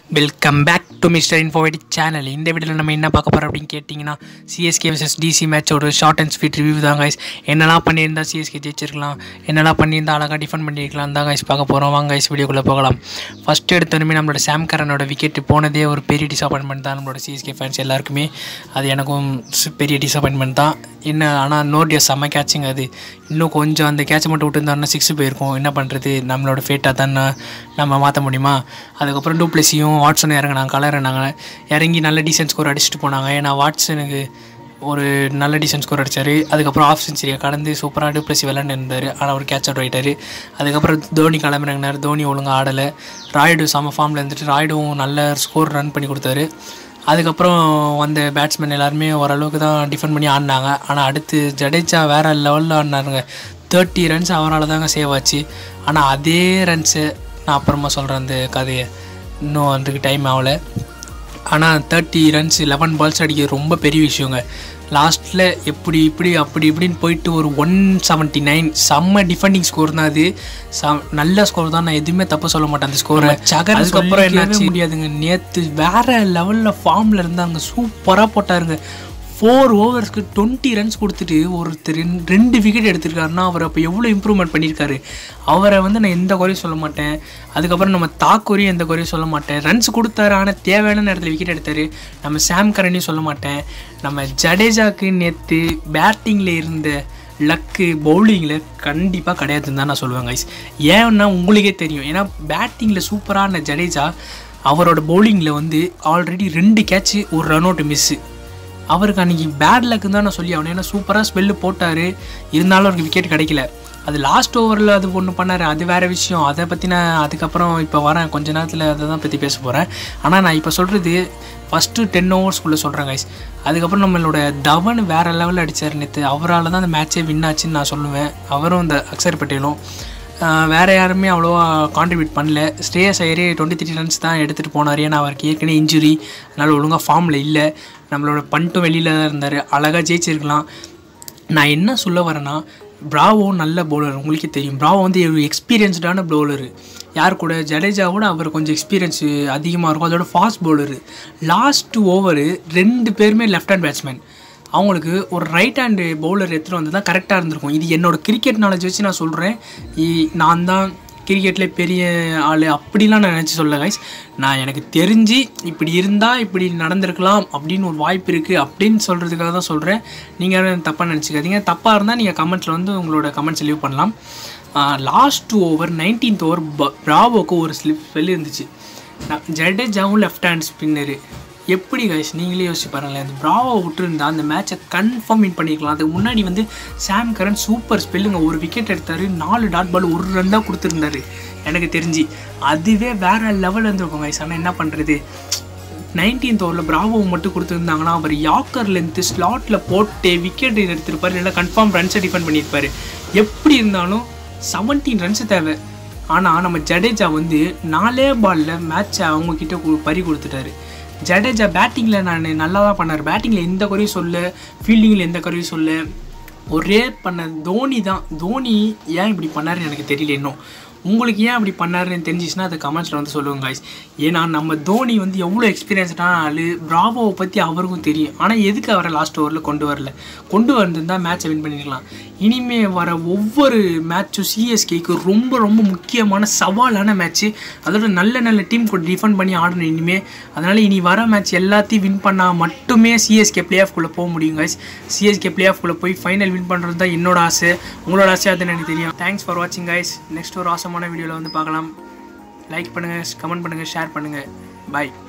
welcome back to mister Infovatic channel இந்த வீடியோவில் நம்ம என்ன பார்க்க போகிறோம் அப்படின்னு கேட்டிங்கன்னா சிஎஸ்கே vs டிசி மேட்சோட ஷார்ட் அண்ட் ஸ்வீட் ரிவ்யூ தான் guys என்னெல்லாம் பண்ணியிருந்தா சிஎஸ்கே ஜெயிச்சிருக்கலாம் என்னெல்லாம் பண்ணியிருந்தா அழகாக டிஃபெண்ட் பண்ணியிருக்கலாம் தான் guys பார்க்க போகிறோம் வாங்க guys வீடியோக்குள்ளே போகலாம் ஃபஸ்ட்டு எடுத்தோடனே நம்மளோட சாம் கரனோட விக்கெட் போனதே ஒரு பெரிய டிசப்பாயின்மெண்ட் தான் நம்மளோட சிஎஸ்கே ஃபேன்ஸ் எல்லாருக்குமே அது எனக்கும் சு- பெரிய டிசப்பாயின்மெண்ட் தான் என்ன ஆனால் நோட்டியா செம்ம கேட்சிங் அது இன்னும் கொஞ்சம் அந்த கேட்சை மட்டும் விட்டுருந்தாருன்னா சிக்ஸ் போயிருக்கும் என்ன பண்ணுறது நம்மளோட ஃபேட்டாக தானே நம்ம மாற்ற முடியுமா அதுக்கப்புறம் டூப்ளஸியும் வாட்ஸனும் இறங்கினாங்க கலர் இறங்கினாங்க இறங்கி நல்ல டீசென்ட் ஸ்கோர் அடிச்சுட்டு போனாங்க ஏன்னா வாட்ஸனுக்கு ஒரு நல்ல டீசென்ட் ஸ்கோர் அடிச்சார் அதுக்கப்புறம் ஆஃப் செஞ்சுரியை கடந்து சூப்பராக டூப்ளஸி விளாண்டு இருந்தார் ஆனால் அவர் கேட்ச் அவுட் ஆகிட்டார் அதுக்கப்புறம் தோனி கிளம்புறாங்கனார் தோனி ஒழுங்காக ஆடலை ராய்டு செம ஃபார்மில் இருந்துட்டு ராய்டும் நல்ல ஸ்கோர் ரன் பண்ணி கொடுத்தாரு அதுக்கப்புறம் வந்த பேட்ஸ்மேன் எல்லாருமே ஓரளவுக்கு தான் டிஃபெண்ட் பண்ணி ஆடினாங்க ஆனால் அடுத்து ஜடேஜா வேறு லெவலில் ஆடினாருங்க தேர்ட்டி ரன்ஸ் அவரால் தாங்க சேவ் ஆச்சு ஆனால் அதே ரன்ஸு நான் அப்புறமா சொல்கிறேன் அந்த கதையை இன்னும் அதுக்கு டைம் ஆகலை ஆனால் தேர்ட்டி ரன்ஸ் லெவன் பால்ஸ் அடிக்கிறது ரொம்ப பெரிய விஷயங்க லாஸ்ட்டில் எப்படி இப்படி அப்படி இப்படின்னு போயிட்டு ஒரு ஒன் செவன்ட்டி நைன் செம்ம டிஃபெண்டிங் ஸ்கோர் தான் அது ச- நல்ல ஸ்கோர் தான் நான் எதுவுமே தப்பு சொல்ல மாட்டேன் அந்த ஸ்கோரை அதுக்கப்புறம் என்னாச்சு முடியாதுங்க நேற்று வேற லெவலில் ஃபார்மில் இருந்தாங்க சூப்பராக போட்டாருங்க ஃபோர் ஓவர்ஸ்க்கு டுவெண்ட்டி ரன்ஸ் கொடுத்துட்டு ஒருத்தர் ரெண்- ரெண்டு விக்கெட் எடுத்திருக்காருன்னா அவர் அப்போ எவ்வளோ இம்ப்ரூவ்மெண்ட் பண்ணியிருக்காரு அவரை வந்து நான் எந்த குறையும் சொல்ல மாட்டேன் அதுக்கப்புறம் நம்ம தாக்கூரையும் எந்த குறையும் சொல்ல மாட்டேன் ரன்ஸ் கொடுத்தாரு ஆனால் தேவையான நேரத்தில் விக்கெட் எடுத்தார் நம்ம சாம் கரனையும் சொல்ல மாட்டேன் நம்ம ஜடேஜாக்கு நேற்று பேட்டிங்கில் இருந்த லக்கு பவுலிங்கில் கண்டிப்பாக கிடையாதுன்னு தான் நான் சொல்லுவேன் கைஸ் ஏன்னா உங்களுக்கே தெரியும் ஏன்னா பேட்டிங்கில் சூப்பரான ஜடேஜா அவரோட பவுலிங்கில் வந்து ஆல்ரெடி ரெண்டு கேட்ச்சு ஒரு ரன் அவுட் மிஸ்ஸு அவருக்கு அன்றைக்கி பேட் லக்கு தான் நான் சொல்லி அவனை ஏன்னா சூப்பராக ஸ்பெல்லு போட்டார் இருந்தாலும் அவருக்கு விக்கெட் கிடைக்கல அது லாஸ்ட் ஓவரில் அது ஒன்று பண்ணார் அது வேறு விஷயம் அதை பற்றி நான் அதுக்கப்புறம் இப்போ வரேன் கொஞ்ச நேரத்தில் அதை தான் பற்றி பேச போகிறேன் ஆனால் நான் இப்போ சொல்கிறது ஃபஸ்ட்டு டென் ஓவர்ஸ்குள்ளே சொல்கிறேன் கைஸ் அதுக்கப்புறம் நம்மளோட தவன் வேறு லெவலில் அடித்தார் நேற்று அவரால் தான் அந்த மேட்ச்சே வின் ஆச்சுன்னு நான் சொல்லுவேன் அவரும் இந்த அக்ஷர் பட்டேலும் ஆஹ் வேற யாருமே அவ்வளோவா கான்ட்ரிபியூட் பண்ணல ஸ்ரேயஸ் ஐயரே டுவெண்ட்டி த்ரீ ரன்ஸ் தான் எடுத்துகிட்டு போனார் ஏன்னா அவருக்கு ஏற்கனவே இன்ஜுரி அதனால் ஒழுங்காக ஃபார்மில் இல்லை நம்மளோட பண்ட்டும் வெளியில் தான் இருந்தார் அழகாக ஜெயிச்சிருக்கலாம் நான் என்ன சொல்ல வரேன்னா பிராவோ நல்ல பவுலர் உங்களுக்கே தெரியும் பிராவோ வந்து ஒரு எக்ஸ்பீரியன்ஸ்டான பவுலரு யார் கூட ஜடேஜா கூட அவர் கொஞ்சம் எக்ஸ்பீரியன்ஸ் அதிகமாக இருக்கும் அதோட ஃபாஸ்ட் பவுலரு லாஸ்ட் ஓவரு ரெண்டு பேருமே லெஃப்ட் ஹேண்ட் பேட்ஸ்மேன் அவங்களுக்கு ஒரு ரைட் ஹேண்டு பவுலர் எடுத்துகிட்டு வந்து தான் கரெக்டாக இருந்திருக்கும் இது என்னோட கிரிக்கெட் நாலேஜ் வச்சு நான் சொல்கிறேன் நான் தான் கிரிக்கெட்டில் பெரிய ஆள் அப்படிலாம் நான் நினச்சி சொல்ல கைஸ் நான் எனக்கு தெரிஞ்சு இப்படி இருந்தால் இப்படி நடந்திருக்கலாம் அப்படின்னு ஒரு வாய்ப்பு இருக்குது அப்படின்னு சொல்கிறதுக்காக தான் சொல்கிறேன் நீங்கள் யாரும் தப்பாக நினச்சிக்காதீங்க தப்பாக இருந்தால் நீங்கள் கமெண்ட்ஸில் வந்து உங்களோட கமெண்ட்ஸ் லீவ் பண்ணலாம் லாஸ்ட் ஓவர் நைன்டீன்த் ஓவர் பிராவோக்கு ஒரு ஸ்லிப் வெளியே இருந்துச்சு நான் ஜடேஜாவும் லெஃப்ட் ஹேண்ட் ஸ்பின்னரு எப்படி கைஸ் நீங்களே யோசிச்சு பாருங்களேன் அந்த பிராவோ விட்டுருந்தா அந்த மேட்சை கன்ஃபார்ம் வின் பண்ணிக்கலாம் அதுக்கு முன்னாடி வந்து சாம் கரன் சூப்பர் ஸ்பெல்லுங்க ஒரு விக்கெட் எடுத்தாரு நாலு டாட் பால் ஒரு ரன் தான் கொடுத்துருந்தாரு எனக்கு தெரிஞ்சு அதுவே வேற லெவல் இருந்திருக்கும் கைஸ் ஆனால் என்ன பண்ணுறது நைன்டீன்த் ஓவரில் பிராவோ மட்டும் கொடுத்துருந்தாங்கன்னா அவர் யாக்கர்லேருந்து ஸ்லாட்டில் போட்டு விக்கெட் எடுத்திருப்பார் இல்லைன்னா கன்ஃபார்ம் ரன்ஸை டிஃபெண்ட் பண்ணியிருப்பார் எப்படி இருந்தாலும் செவன்டீன் ரன்ஸ் தேவை ஆனால் நம்ம ஜடேஜா வந்து நாலே பாலில் மேட்சை அவங்கக்கிட்ட கு- பறி கொடுத்துட்டாரு ஜடேஜா பேட்டிங்கில் நான் நல்லா தான் பண்ணார் பேட்டிங்கில் எந்த குறையும் சொல்ல ஃபீல்டிங்கில் எந்த குறையும் சொல்ல ஒரே பண்ண தோனி தான் தோனி ஏன் இப்படி பண்ணாருன்னு எனக்கு தெரியல இன்னும் உங்களுக்கு ஏன் அப்படி பண்ணாருன்னு தெரிஞ்சிச்சுன்னா அது கமெண்ட்ஸில் வந்து சொல்லுங்க guys ஏன்னா நம்ம தோனி வந்து எவ்வளோ எக்ஸ்பீரியன்ஸ்டான ஆள் பிராவோவை பற்றி அவருக்கும் தெரியும் ஆனால் எதுக்கு அவரை லாஸ்ட் ஓவரில் கொண்டு வரல கொண்டு வந்திருந்தால் மேட்சை வின் பண்ணிருக்கலாம் இனிமே வர ஒவ்வொரு மேட்சும் சிஎஸ்கேக்கு ரொம்ப ரொம்ப முக்கியமான சவாலான மேட்ச்சு அதோட நல்ல நல்ல டீம் கூட டிஃபெண்ட் பண்ணி ஆடணும் இனிமே அதனால் இனி வர மேட்ச் எல்லாத்தையும் வின் பண்ணால் மட்டுமே சிஎஸ்கே பிளே ஆஃப்குள்ளே போக முடியும் guys சிஎஸ்கே பிளே ஆஃப்குள்ளே போய் ஃபைனல் வின் பண்ணுறது தான் என்னோட ஆசை உங்களோட ஆசை அதுன்னு எனக்கு தெரியும் தேங்க்ஸ் ஃபார் வாட்சிங் guys நெக்ஸ்ட் ஒரு ஆசமான வீடியோவில் வந்து பார்க்கலாம் லைக் பண்ணுங்கள் கமெண்ட் பண்ணுங்கள் ஷேர் பண்ணுங்கள் பை